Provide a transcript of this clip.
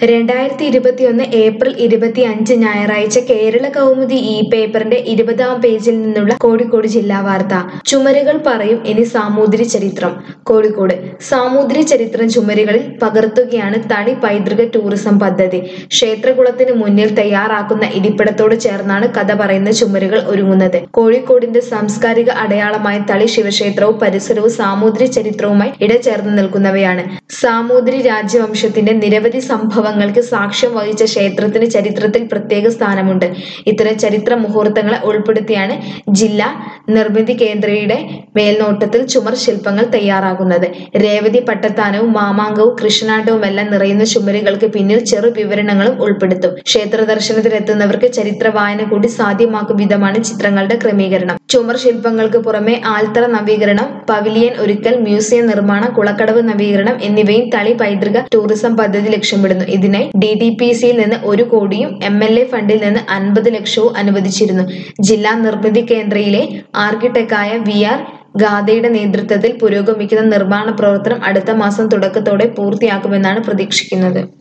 രണ്ടായിരത്തി ഇരുപത്തിയൊന്ന് ഏപ്രിൽ ഇരുപത്തി അഞ്ച് ഞായറാഴ്ച കേരള കൗമുദി ഇ പേപ്പറിന്റെ ഇരുപതാം പേജിൽ നിന്നുള്ള കോഴിക്കോട് ജില്ലാ വാർത്ത ചുമരുകൾ പറയും ഇനി സാമൂതിരി ചരിത്രം കോഴിക്കോട് സാമൂതിരി ചരിത്രം ചുമരുകളിൽ പകർത്തുകയാണ് തണി പൈതൃക ടൂറിസം പദ്ധതി ക്ഷേത്രകുളത്തിന് മുന്നിൽ തയ്യാറാക്കുന്ന ഇരിപ്പിടത്തോട് ചേർന്നാണ് കഥ പറയുന്ന ചുമരുകൾ ഒരുങ്ങുന്നത് കോഴിക്കോടിന്റെ സാംസ്കാരിക അടയാളമായ തളി ശിവക്ഷേത്രവും പരിസരവും സാമൂതിരി ചരിത്രവുമായി ഇടചേർന്ന് നിൽക്കുന്നവയാണ് സാമൂതിരി രാജവംശത്തിന്റെ നിരവധി സംഭവങ്ങൾക്ക് സാക്ഷ്യം വഹിച്ച ക്ഷേത്രത്തിന് ചരിത്രത്തിൽ പ്രത്യേക സ്ഥാനമുണ്ട് ഇത്തരം ചരിത്ര മുഹൂർത്തങ്ങളെ ഉൾപ്പെടുത്തിയാണ് ജില്ലാ നിർമ്മിതി കേന്ദ്രയുടെ മേൽനോട്ടത്തിൽ ചുമർ ശില്പങ്ങൾ തയ്യാറാകുന്നത് രേവതി പട്ടത്താനവും മാമാങ്കവും കൃഷ്ണാട്ടവുമെല്ലാം നിറയുന്ന ചുമരുകൾക്ക് പിന്നിൽ ചെറു വിവരണങ്ങളും ഉൾപ്പെടുത്തും ക്ഷേത്ര ദർശനത്തിനെത്തുന്നവർക്ക് ചരിത്ര വായന കൂടി സാധ്യമാക്കും വിധമാണ് ചിത്രങ്ങളുടെ ക്രമീകരണം ചുമർ ശില്പങ്ങൾക്ക് പുറമെ ആൽത്തറ നവീകരണം പവിലിയൻ ഒരുക്കൽ മ്യൂസിയം നിർമ്മാണം കുളക്കടവ് നവീകരണം എന്നിവയും തളി പൈതൃക ടൂറിസം പദ്ധതി ലക്ഷ്യമിടുന്നു ഇതിനായി ഡി ഡി പി സിയിൽ നിന്ന് ഒരു കോടിയും എം എൽ എ ഫണ്ടിൽ നിന്ന് അൻപത് ലക്ഷവും അനുവദിച്ചിരുന്നു ജില്ലാ നിർമ്മിതി കേന്ദ്രയിലെ ആർക്കിടെക്റ്റായ വി ആർ ഗാഥയുടെ നേതൃത്വത്തിൽ പുരോഗമിക്കുന്ന നിർമ്മാണ പ്രവർത്തനം അടുത്ത മാസം തുടക്കത്തോടെ പൂർത്തിയാക്കുമെന്നാണ് പ്രതീക്ഷിക്കുന്നത്